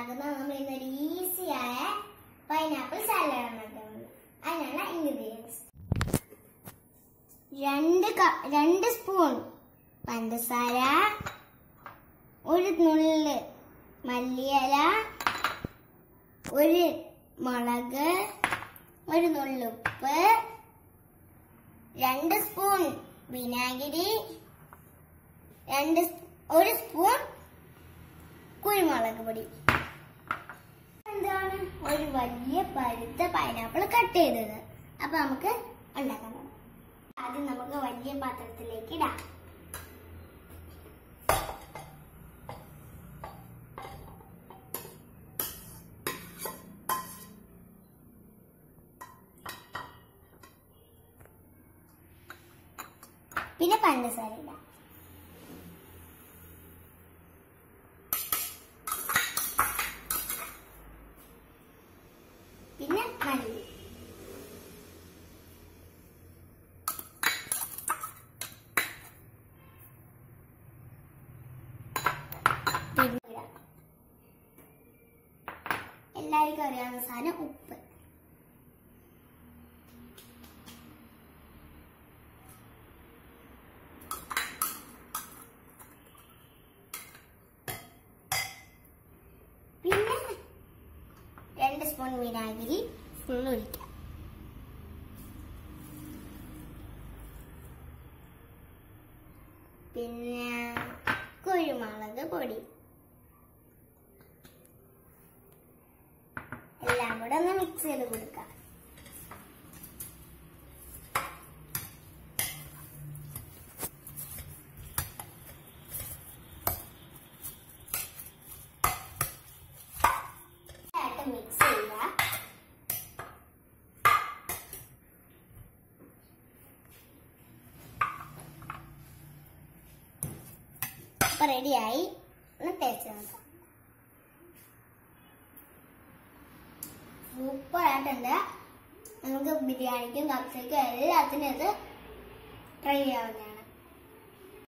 ഉണ്ടാക്കുന്നത് നമ്മൾ ഇന്നൊരു ഈസിയായ പൈനാപ്പിൾ സാലഡ് ഉണ്ടാക്കുന്നത് അതിനുള്ള ഇൻഗ്രീഡിയൻസ് രണ്ട് ക- രണ്ട് സ്പൂൺ പഞ്ചസാര ഒരു നുള്ള് മല്ലിയില ഒരു മുളക് ഒരു നുള്ളുപ്പ് രണ്ട് സ്പൂൺ വിനാഗിരി രണ്ട് സ്- ഒരു സ്പൂൺ കുരുമുളക് പൊടി എന്താണ് ഒരു വലിയ പഴുത്ത പൈനാപ്പിൾ കട്ട് ചെയ്തത് അപ്പൊ നമുക്ക് ഉണ്ടാക്കാൻ തുടങ്ങാം. ആദ്യം നമുക്ക് വലിയ പാത്രത്തിലേക്ക് ഇടാം പിന്നെ പഞ്ചസാര ഇടാം പിന്നെ മല്ലി പിന്നെ ഇടാം. എല്ലാവർക്കും അറിയാവുന്ന സാധനം ഉപ്പ് പിന്നെ രണ്ട് സ്പൂൺ വിനാഗിരി ഫുൾ ഒഴിക്കാം പിന്നെ കുരുമുളക് പൊടി എല്ലാം കൂടെ ഒന്ന് മിക്സ് ചെയ്ത് കൊടുക്കാം മിക്സ് ചെയ്യുക അപ്പൊ റെഡിയായി ഒന്ന് ടേസ്റ്റ് നോക്കാം സൂപ്പർ ആയിട്ടുണ്ട് നമുക്ക് ബിരിയാണിക്കും കപ്സയ്ക്കും എല്ലാത്തിനും ഇത് ട്രൈ ചെയ്യാവുന്നതാണ്